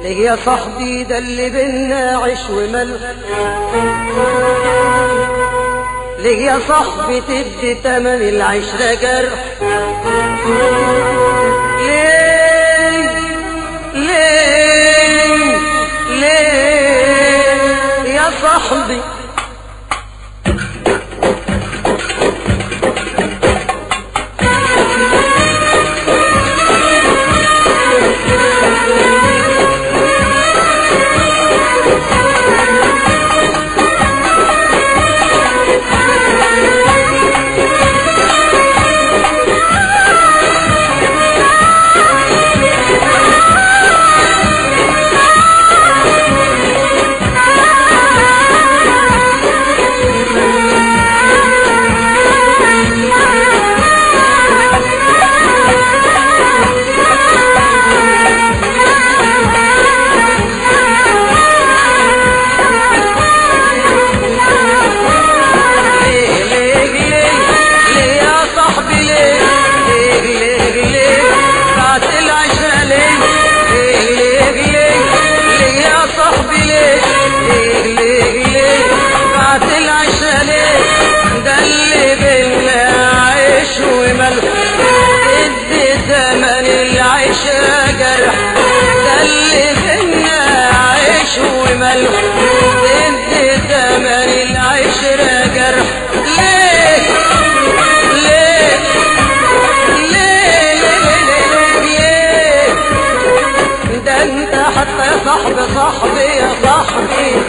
ليه يا صاحبي ده اللي بينا عيش وملح ليه يا صاحبي تدي تمن العشرة جرح ليه ليه ليه يا صاحبي ليه ليه ليه ليه يا صاحبي ليه ليه ليه ليه بعت العشرة ليه ليه ليه ليه ليه يا صاحبي ليه ليه ليه ليه بعت العشرة ليه ده اللي بينا عيش وملح ادي ثمن العشرة جرح ده اللي بينا عيش وملح ادي ثمن العشرة جرح ليه ليه ليه ليه ليه ليه ده انت حتى يا صاحبي صاحبي يا صاحبي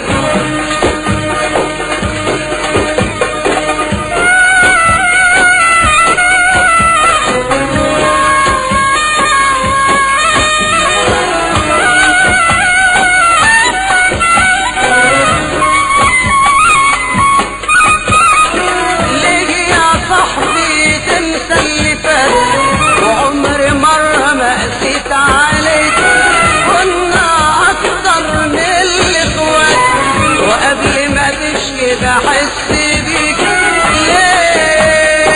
ليه يا صاحبي تنسى اللي فات وعمري مرة ما قسيت عليك كنا أكتر من الإخوات وقبل ما تشكي بحس بيك ليه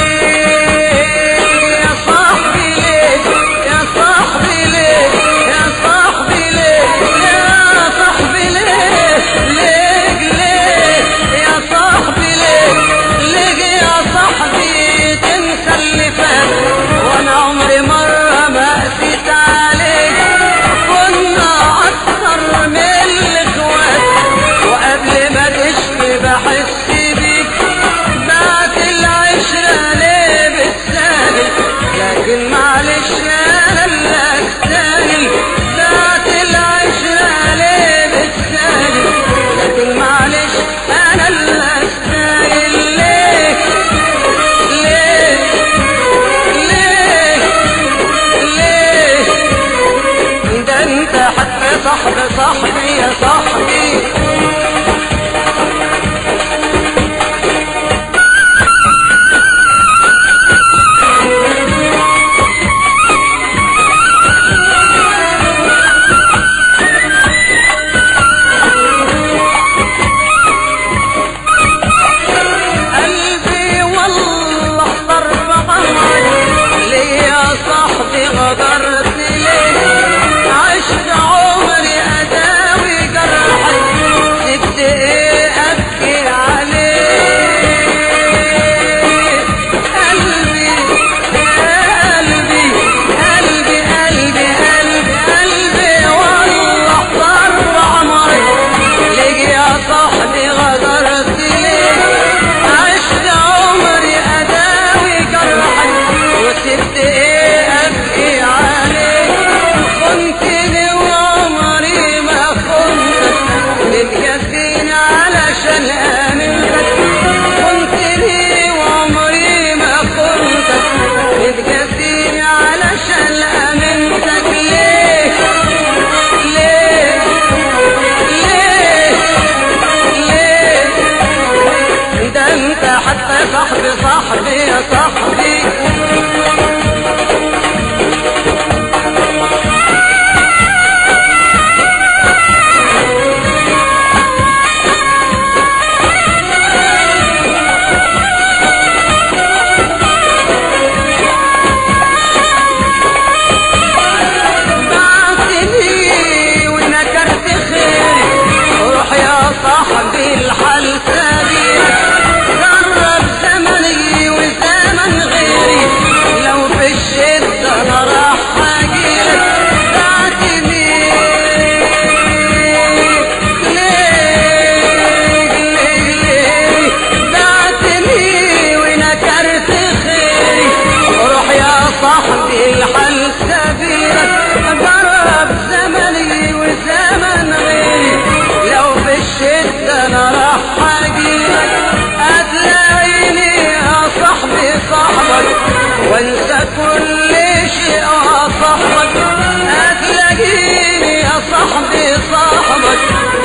يا صاحبي ليه يا صاحبي ليه يا صاحبي ليه يا صاحبي ليه ليه ليه يا صاحبي ليه ليه يا صاحبي تنسى اللي فات وانا عمري مرة ما قسيت عليك كنا اكتر من الاخوات وقبل ما تشكي بحس بيك بعت العشرة ليه بالسهل لكن معلش انا اللي استاهل بعت العشرة ليه بالسهل لكن معلش انا اللي استاهل ليه ليه ليه ليه ده انت حتى صاحبي صاحبي يا صاحبي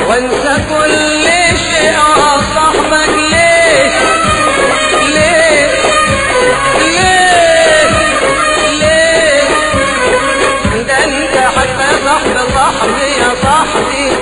وانسى كل شيء اه صاحبك ليه ليه ليه ليه ده انت حتى صاحب صاحبي يا صاحبي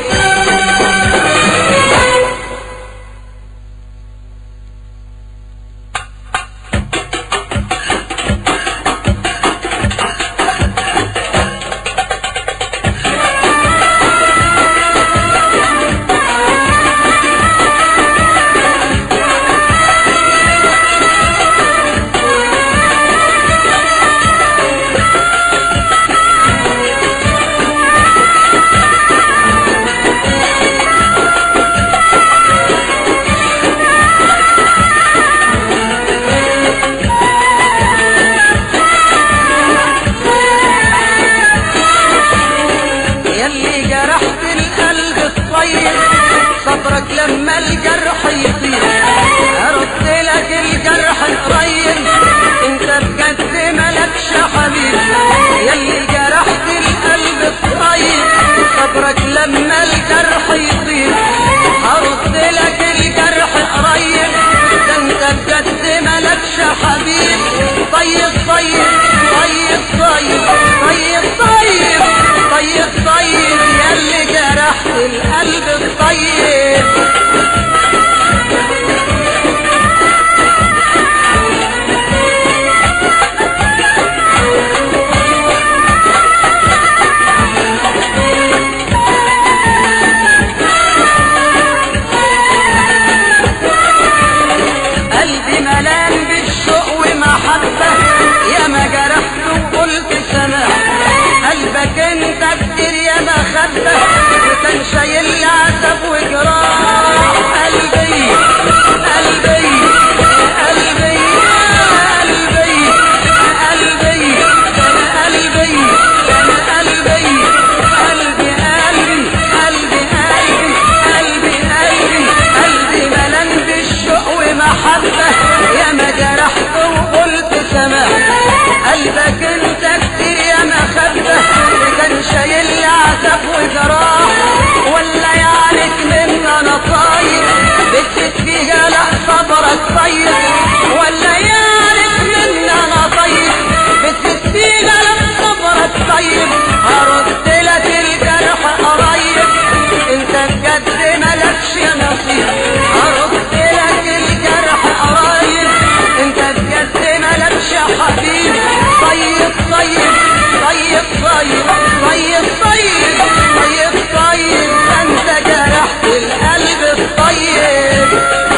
يلي جرحت القلب الطيب صبرك لما الجرح يطير هرد لك الجرح قريب انت بجد ملكش حبيب يلي جرحت القلب الطيب صبرك لما الجرح يطير هرد لك الجرح قريب ده انت بجد ملكش حبيب طيب طيب طيب طيب طيب طيب طيب طيب يلي جرحت القلب الطيب قلبي ملان بالشوق ومحبة يا ما جرحت وقلت سماح قلبك انت كتير يا ما خدة وكان شايل لي عذاب وجراح قلبي قلبي قلبي قلبي قلبي كان قلبي كان قلبي قلبي قلبي قلبي قلبي قلبي قلبي قلبي ملان بالشوق ومحبة يا ما جرحت وقلت سماح قلبك انت كتير يا ما خدة كان شايل لي عذاب وجراح ولا يعرف من انا طاير بكت فيها لا صبرك طيب ولا يعرف من انا طيب بكت فيها لا صبرك طيب هرد لك الجرح قريب انت بجد ملكش نصيب هرد لك الجرح قريب انت بجد ملكش حبيب طيب طيب طيب طيب طيب طيب طيب طيب انت جرحت القلب الطيب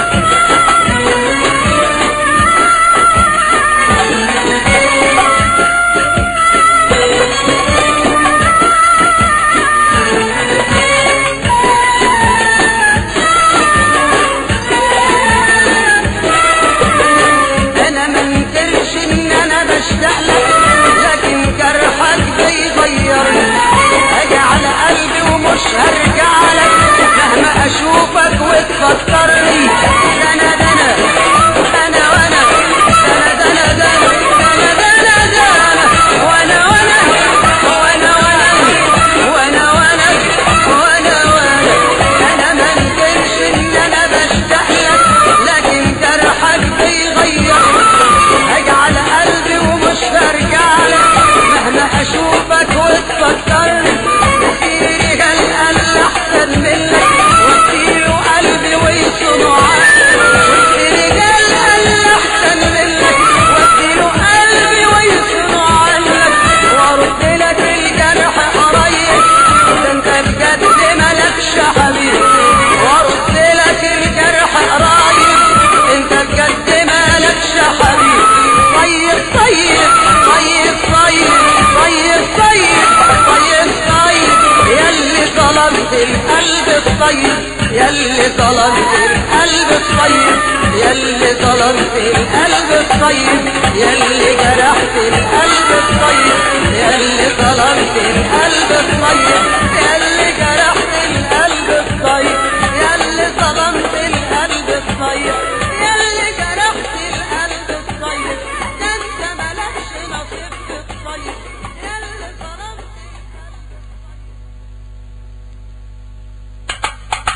انا ما انكرش ان انا بشتاق لك لكن جرحك بيغيرني اجي على قلبي ومش هرجع لك مهما اشوفك وتفكرني ده انا ده انا انا وانا ده انا ده انا ده انا ده انا ده انا وانا وانا وانا وانا وانا وانا وانا وانا انا ما انكرش ان انا بشتاق لك لكن جرحك بيغيرني اجعل قلبي ومش برجع لك مهما اشوفك وتفكرني كتير رجال قال احسن منك واديله قلبي ويصنع كتير رجال قال احسن منك واديله قلبي ويصنع عنك وارد لك الجرح قريب ده انت بجد ملكش حبيب وارد لك الجرح قريب انت بجد مالكش حبيب طيب طيب طيب طيب طيب طيب طيب طيب يلي ظلمت القلب الطيب يلي ظلمت القلب الطيب يلي ظلمت القلب الطيب يلي جرحت القلب الطيب يلي ظلمت القلب الطيب يلي جرحت القلب الطيب يلي ظلمت القلب الطيب يلي جرحت القلب الطيب ده انت مالكش نصيب في الطيب يلي ظلمت القلب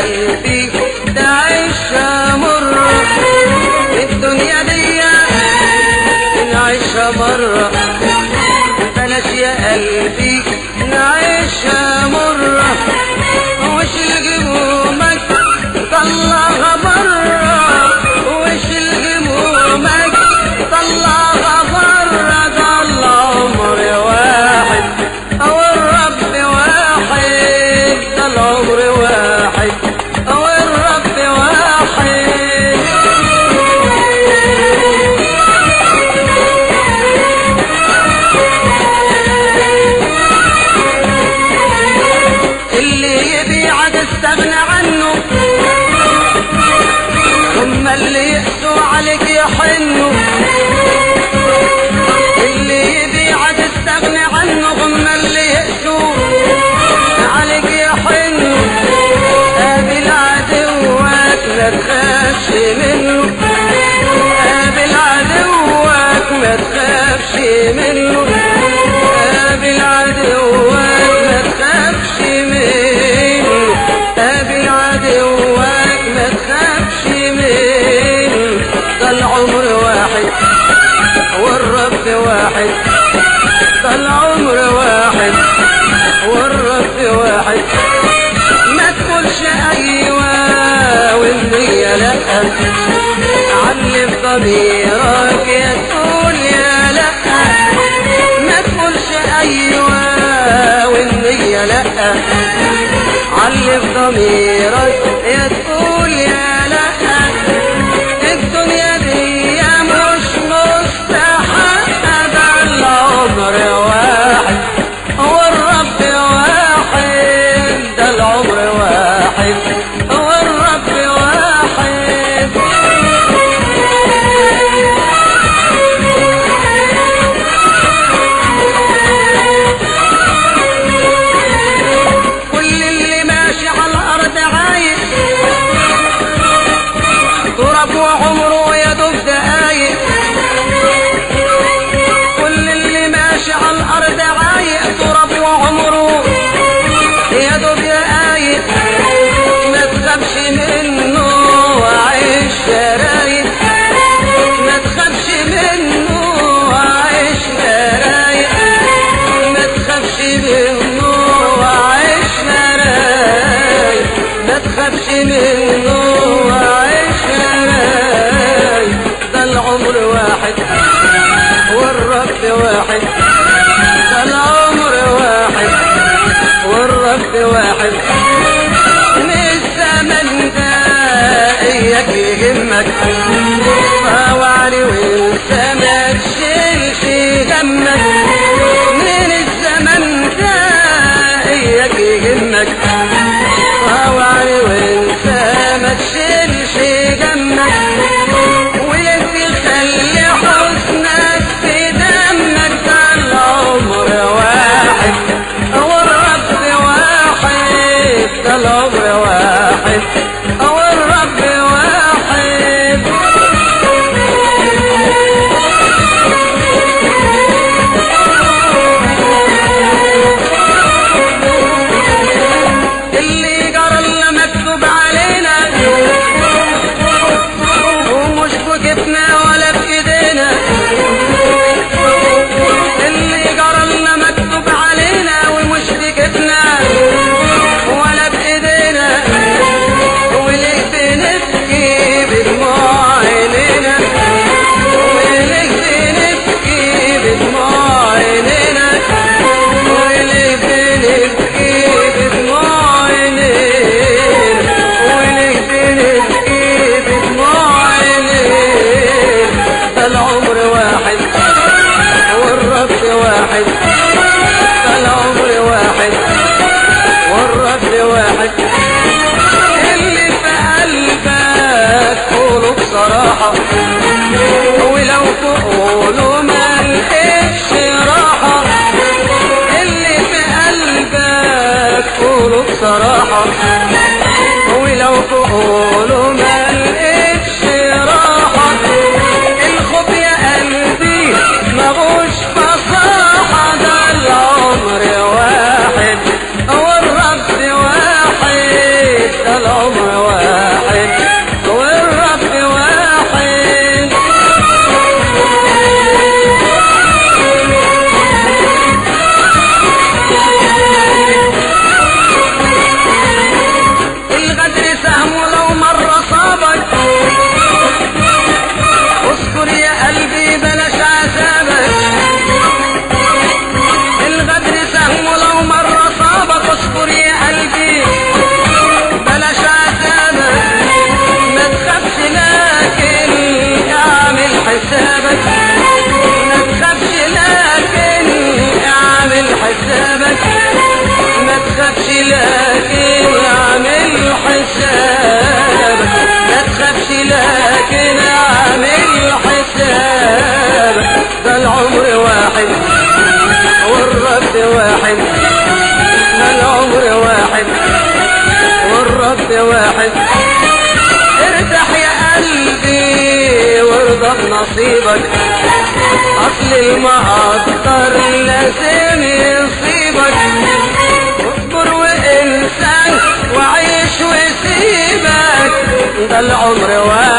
قلبي تعيشها مرة الدنيا دي نعيشها مرة بلاش يا قلبي نعيشها مرة وش الجمومك طلعها برا وش الجمومك طلعها برا ده العمر واحد او الرب واحد ده العمر واحد او الرب واحد اللي يبيعك استغنى عنه ثم اللي يقسوا عليك يحنوا اللي يبيعك استغنى عنه ثم اللي يقسوا عليك يحنوا قابل عدوك ما تخافش منه قابل عدوك ما تخافش منه قابل عدوك ما تخافش منه قابل عدوك ما تخافش منه ده العمر واحد والرب واحد ده العمر واحد والرب واحد ما تقولش ايوه والنية لا علم ضميرك يا تقول يا لا ما تقولش ايوه والنية لا علم ضميرك يا تقول يا لا الدنيا دي مش مستحقة ده العمر واحد هو الرب واحد ده العمر واحد هو الرب واحد كل اللي ماشي على الارض عايش تراب وعمره يا دوب دقايق كل اللي ماشي على الارض عايق تراب وعمره يا دوب دقايق ما تخافش منه وعيش رايق ما تخافش منه وعيش رايق ما تخافش منه وعيش رايق ما تخافش منه وعيش رايق ده العمر واحد والرب واحد ده العمر واحد والرب واحد من الزمن ده اياك يهمك فوالي وانت ما تشيلش همك من الزمن ده اياك يهمك فوالي وانت ما تشيلش همك وليه تخلي حزنك في دمك ده العمر واحد هو الرب واحد ده العمر واحد هو الرب واحد اللي جرى لنا مكتوب علينا ومش بكتنا ولا بايدينا اللي جرى لنا مكتوب علينا ومش بكتنا ولا بايدينا وليه بنبكي بدموع عينينا وليه بنبكي بدموع عينينا وليه بنبكي بدموع عينينا وليه بنبكي بدموع عينينا ده العمر واحد والرب واحد ده العمر واحد والرب واحد اللي في قلبك قوله بصراحة ولو تقوله ما لقيتش راحة اللي في قلبك قوله بصراحة ولو تقوله ما لقيتش راحة الخوف يا قلبي مغوش فصاحة ده العمر واحد هو الرب واحد ده العمر واحد ارتاح يا قلبي وارضى بنصيبك اصل المقدر لازم يصيبك اصبر وانسان وعيش وسيبك ده العمر واحد